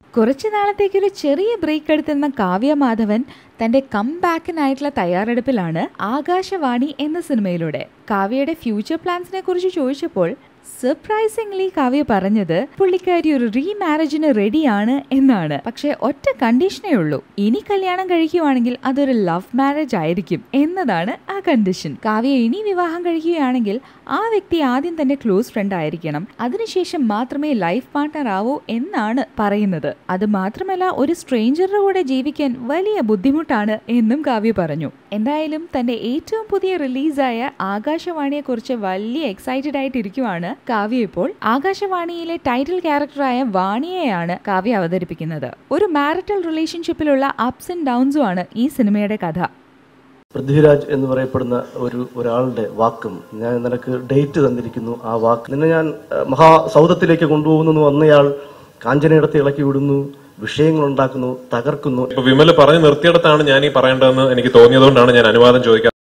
കുറച്ചു നാളത്തേക്കൊരു ചെറിയ ബ്രേക്ക് എടുത്തിരുന്ന കാവ്യ മാധവൻ തന്റെ കം ബാക്കിനായിട്ടുള്ള തയ്യാറെടുപ്പിലാണ് ആകാശവാണി എന്ന സിനിമയിലൂടെ കാവ്യയുടെ ഫ്യൂച്ചർ പ്ലാൻസിനെ കുറിച്ച് ചോദിച്ചപ്പോൾ സർപ്രൈസിംഗ്ലി കാവ്യ പറഞ്ഞത് പുള്ളിക്കാരി ഒരു റീമാരേജിന് റെഡിയാണ് എന്നാണ് പക്ഷെ ഒറ്റ കണ്ടീഷനേ ഉള്ളൂ ഇനി കല്യാണം കഴിക്കുവാണെങ്കിൽ അതൊരു ലവ് മാരേജ് ആയിരിക്കും എന്നതാണ് ആ കണ്ടീഷൻ കാവ്യ ഇനി വിവാഹം കഴിക്കുകയാണെങ്കിൽ ആ വ്യക്തി ആദ്യം തന്നെ ക്ലോസ് ഫ്രണ്ട് ആയിരിക്കണം അതിനുശേഷം മാത്രമേ ലൈഫ് പാർട്ട്ണർ ആവൂ എന്നാണ് പറയുന്നത് അത് മാത്രമല്ല ഒരു സ്ട്രേഞ്ചറുടെ കൂടെ ജീവിക്കാൻ വലിയ ബുദ്ധിമുട്ടാണ് എന്നും കാവ്യ പറഞ്ഞു എന്തായാലും തന്റെ ഏറ്റവും പുതിയ റിലീസായ ആകാശവാണിയെ കുറിച്ച് വലിയ എക്സൈറ്റഡ് ആയിട്ടിരിക്കുവാണ് കാവ്യ ഇപ്പോൾ ആകാശവാണിയിലെ ടൈറ്റിൽ ക്യാരക്ടറായ വാണിയെയാണ് കാവ്യ അവതരിപ്പിക്കുന്നത് ഒരു മാരിറ്റൽ റിലേഷൻഷിപ്പിലുള്ള അപ്സ് ആൻഡ് ഡൗൺസും ആണ് ഈ സിനിമയുടെ കഥ പൃഥ്വിരാജ് എന്ന് പറയപ്പെടുന്ന ഒരു ഒരാളുടെ വാക്കും ഞാൻ നിനക്ക് ഡേറ്റ് തന്നിരിക്കുന്നു ആ വാക്ക് നിന്നെ ഞാൻ ഏഹ്, മഹാസൗധത്തിലേക്ക് കൊണ്ടുപോകുന്നു വന്നയാൾ കാഞ്ചനയിടത്ത് ഇളക്കി വിടുന്നു വിഷയങ്ങൾ ഉണ്ടാക്കുന്നു തകർക്കുന്നു ഇപ്പൊ വിമല് പറഞ്ഞു നിർത്തിയിടത്താണ് ഞാൻ ഈ പറയേണ്ടതെന്ന് എനിക്ക് തോന്നിയതുകൊണ്ടാണ് ഞാൻ അനുവാദം ചോദിക്കാൻ